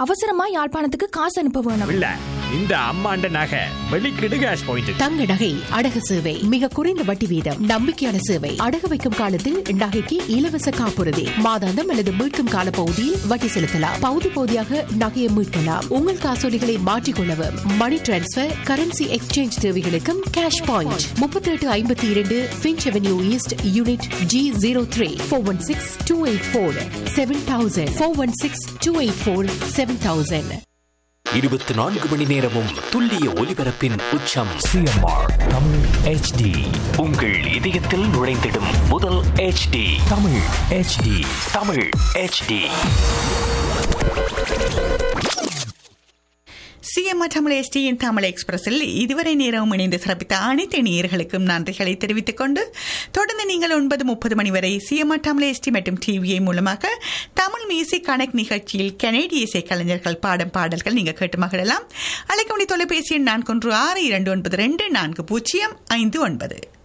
அவசரமா யாழ்ப்பாணத்துக்கு காசு அனுப்ப வேணும் இல்ல இந்த அம்மாண்ட நகை வெளிக்கிடு கேஷ் பாயிண்ட் தங்க நகை அடகு சேவை மிக குறைந்த வட்டி வீதம் நம்பிக்கையான சேவை அடகு வைக்கும் காலத்தில் நகைக்கு இலவச காப்புறுதி மாதாந்தம் அல்லது மீட்கும் கால பகுதியில் வட்டி செலுத்தலாம் பகுதி பகுதியாக நகையை மீட்கலாம் உங்கள் காசோலிகளை மாற்றிக்கொள்ளவும் மணி டிரான்ஸ்பர் கரன்சி எக்ஸ்சேஞ்ச் தேவைகளுக்கும் கேஷ் பாயிண்ட் முப்பத்தி எட்டு ஐம்பத்தி இரண்டு Finch Avenue East unit G zero three four one six two eight four seven thousand four one six two eight four seven thousand இருபத்தி நான்கு மணி நேரமும் துல்லிய ஒலிபரப்பின் உச்சம் சிஎம்ஆர் தமிழ் ஹெச்டி உங்கள் இதயத்தில் நுழைந்திடும் முதல் HD Tamil HD Tamil HD CMR Tamil எஸ்டியின் தமிழ் எக்ஸ்பிரஸில் இதுவரை நேரம் இணைந்து சிறப்பித்த அனைத்து நேயர்களுக்கும் நன்றிகளை தெரிவித்துக் கொண்டு தொடர்ந்து நீங்கள் ஒன்பது முப்பது மணி வரை சிஎம்ஆர் தமிழ் எஸ்டி மற்றும் டிவிஐ மூலமாக தமிழ் மியூசிக் கனெக்ட் நிகழ்ச்சியில் கனேடிய இசை கலைஞர்கள் பாடும் பாடல்கள் நீங்கள் கேட்டு மகிழலாம் அழைக்க வேண்டிய தொலைபேசி எண் நான்கு ஒன்று ஆறு இரண்டு ஒன்பது ரெண்டு நான்கு பூஜ்ஜியம் ஐந்து ஒன்பது